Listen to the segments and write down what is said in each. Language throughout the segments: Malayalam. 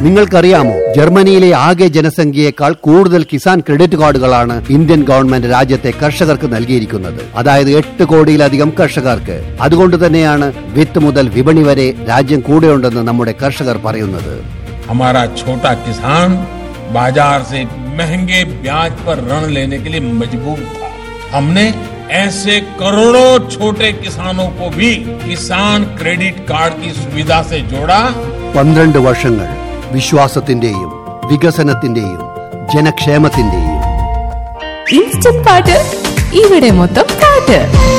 നിങ്ങൾക്കറിയാമോ ജർമ്മനിയിലെ ആകെ ജനസംഖ്യയേക്കാൾ കൂടുതൽ കിസാൻ ക്രെഡിറ്റ് കാർഡുകളാണ് ഇന്ത്യൻ ഗവൺമെന്റ് രാജ്യത്തെ കർഷകർക്ക് നൽകിയിരിക്കുന്നത് അതായത് എട്ട് കോടിയിലധികം കർഷകർക്ക് അതുകൊണ്ട് തന്നെയാണ് വിത്ത് മുതൽ വിപണി വരെ രാജ്യം കൂടെയുണ്ടെന്ന് നമ്മുടെ കർഷകർ പറയുന്നത് हमारा छोटा किसान बाजार से महंगे ब्याज पर ऋण लेने के लिए मजबूर था हमने ऐसे करोड़ों छोटे किसानों को भी किसान क्रेडिट कार्ड की सुविधा से जोड़ा പന്ത്രണ്ട് വർഷങ്ങൾ വിശ്വാസത്തിന്റെയും വികസനത്തിന്റെയും ജനക്ഷേമത്തിന്റെയും ഇൻസ്റ്റന്റ് പാട്ട് ഇവിടെ മൊത്തം പാട്ട്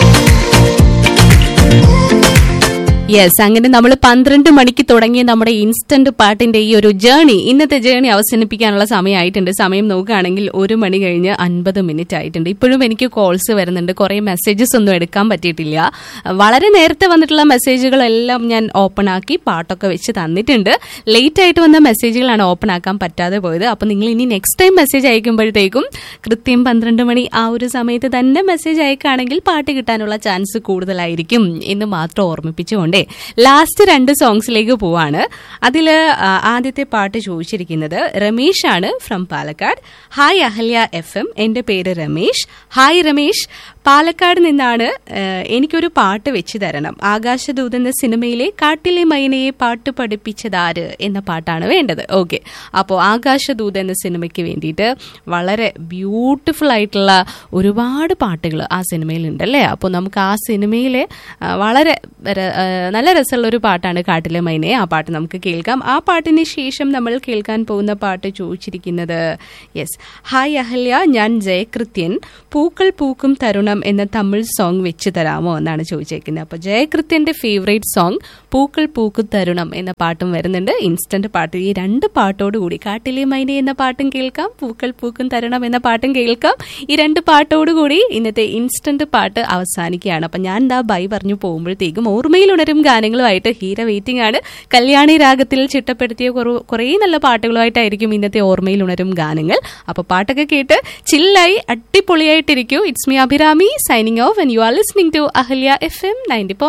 യെസ് അങ്ങനെ നമ്മൾ പന്ത്രണ്ട് മണിക്ക് തുടങ്ങിയ നമ്മുടെ ഇൻസ്റ്റന്റ് പാട്ടിന്റെ ഈ ഒരു ജേണി ഇന്നത്തെ ജേണി അവസാനിപ്പിക്കാനുള്ള സമയമായിട്ടുണ്ട് സമയം നോക്കുകയാണെങ്കിൽ ഒരു മണി കഴിഞ്ഞ് അൻപത് മിനിറ്റ് ആയിട്ടുണ്ട് ഇപ്പോഴും എനിക്ക് കോൾസ് വരുന്നുണ്ട് കുറേ മെസ്സേജസ് ഒന്നും എടുക്കാൻ പറ്റിയിട്ടില്ല വളരെ നേരത്തെ വന്നിട്ടുള്ള മെസ്സേജുകളെല്ലാം ഞാൻ ഓപ്പൺ ആക്കി പാട്ടൊക്കെ വെച്ച് തന്നിട്ടുണ്ട് ലേറ്റ് ആയിട്ട് വന്ന മെസ്സേജുകളാണ് ഓപ്പൺ ആക്കാൻ പറ്റാതെ പോയത് അപ്പോൾ നിങ്ങൾ ഇനി നെക്സ്റ്റ് ടൈം മെസ്സേജ് അയക്കുമ്പോഴത്തേക്കും കൃത്യം പന്ത്രണ്ട് മണി ആ ഒരു സമയത്ത് തന്നെ മെസ്സേജ് അയക്കുകയാണെങ്കിൽ പാട്ട് കിട്ടാനുള്ള ചാൻസ് കൂടുതലായിരിക്കും എന്ന് മാത്രം ഓർമ്മിപ്പിച്ചുകൊണ്ടേ ലാസ്റ്റ് രണ്ട് സോങ്സിലേക്ക് പോവാണ് അതിൽ ആദ്യത്തെ പാട്ട് ചോദിച്ചിരിക്കുന്നത് രമേശ് ആണ് from Palakkad hi Ahalya F M എൻ്റെ പേര് രമേശ് ഹായ് രമേശ് പാലക്കാട് നിന്നാണ് ആ, എനിക്കൊരു പാട്ട് വെച്ച് തരണം ആകാശദൂത് എന്ന സിനിമയിലെ കാട്ടിലെ മൈനയെ പാട്ട് പഠിപ്പിച്ചതാര് എന്ന പാട്ടാണ് വേണ്ടത് ഓക്കെ അപ്പോൾ ആകാശദൂത് എന്ന സിനിമയ്ക്ക് വേണ്ടിയിട്ട് വളരെ ബ്യൂട്ടിഫുൾ ആയിട്ടുള്ള ഒരുപാട് പാട്ടുകൾ ആ സിനിമയിലുണ്ട് അല്ലേ അപ്പോൾ നമുക്ക് ആ സിനിമയിലെ ആ, വളരെ ര- ആ, നല്ല രസമുള്ള ഒരു പാട്ടാണ് കാട്ടിലെ മൈനെ ആ പാട്ട് നമുക്ക് കേൾക്കാം ആ പാട്ടിന് ശേഷം നമ്മൾ കേൾക്കാൻ പോകുന്ന പാട്ട് ചോദിച്ചിരിക്കുന്നത് യെസ് ഹായ് അഹല്യ ഞാൻ ജയകൃത്യൻ പൂക്കൾ പൂക്കും തരുണം എന്ന തമിഴ് സോങ് വെച്ച് തരാമോ എന്നാണ് ചോദിച്ചേക്കുന്നത് അപ്പോൾ ജയകൃത്യന്റെ ഫേവറേറ്റ് സോങ് പൂക്കൾ പൂക്കും തരുണം എന്ന പാട്ടും വരുന്നുണ്ട് ഇൻസ്റ്റന്റ് പാട്ട് ഈ രണ്ട് പാട്ടോട് കൂടി കാട്ടിലെ മൈനെ എന്ന പാട്ടും കേൾക്കാം പൂക്കൾ പൂക്കും തരുണം എന്ന പാട്ടും കേൾക്കാം ഈ രണ്ട് പാട്ടോട് കൂടി ഇന്നത്തെ ഇൻസ്റ്റന്റ് പാട്ട് അവസാനിക്കുകയാണ് അപ്പൊ ഞാൻ എന്താ ബൈ പറഞ്ഞു പോകുമ്പോഴത്തേക്കും ഓർമ്മയിൽ ഉണരും ഗാനങ്ങളുമായിട്ട് ഹീര വെയിറ്റിംഗ് ആണ് കല്യാണി രാഗത്തിൽ ചിട്ടപ്പെടുത്തിയ കുറു- കുറേ നല്ല പാട്ടുകളുമായിട്ടായിരിക്കും ഇന്നത്തെ ഓർമ്മയിൽ ഉണരും ഗാനങ്ങൾ അപ്പൊ പാട്ടൊക്കെ കേട്ട് ചില്ലായി അടിപൊളിയായിട്ടിരിക്കൂ it's me Abhirami signing off and you are listening to Ahalya F M ninety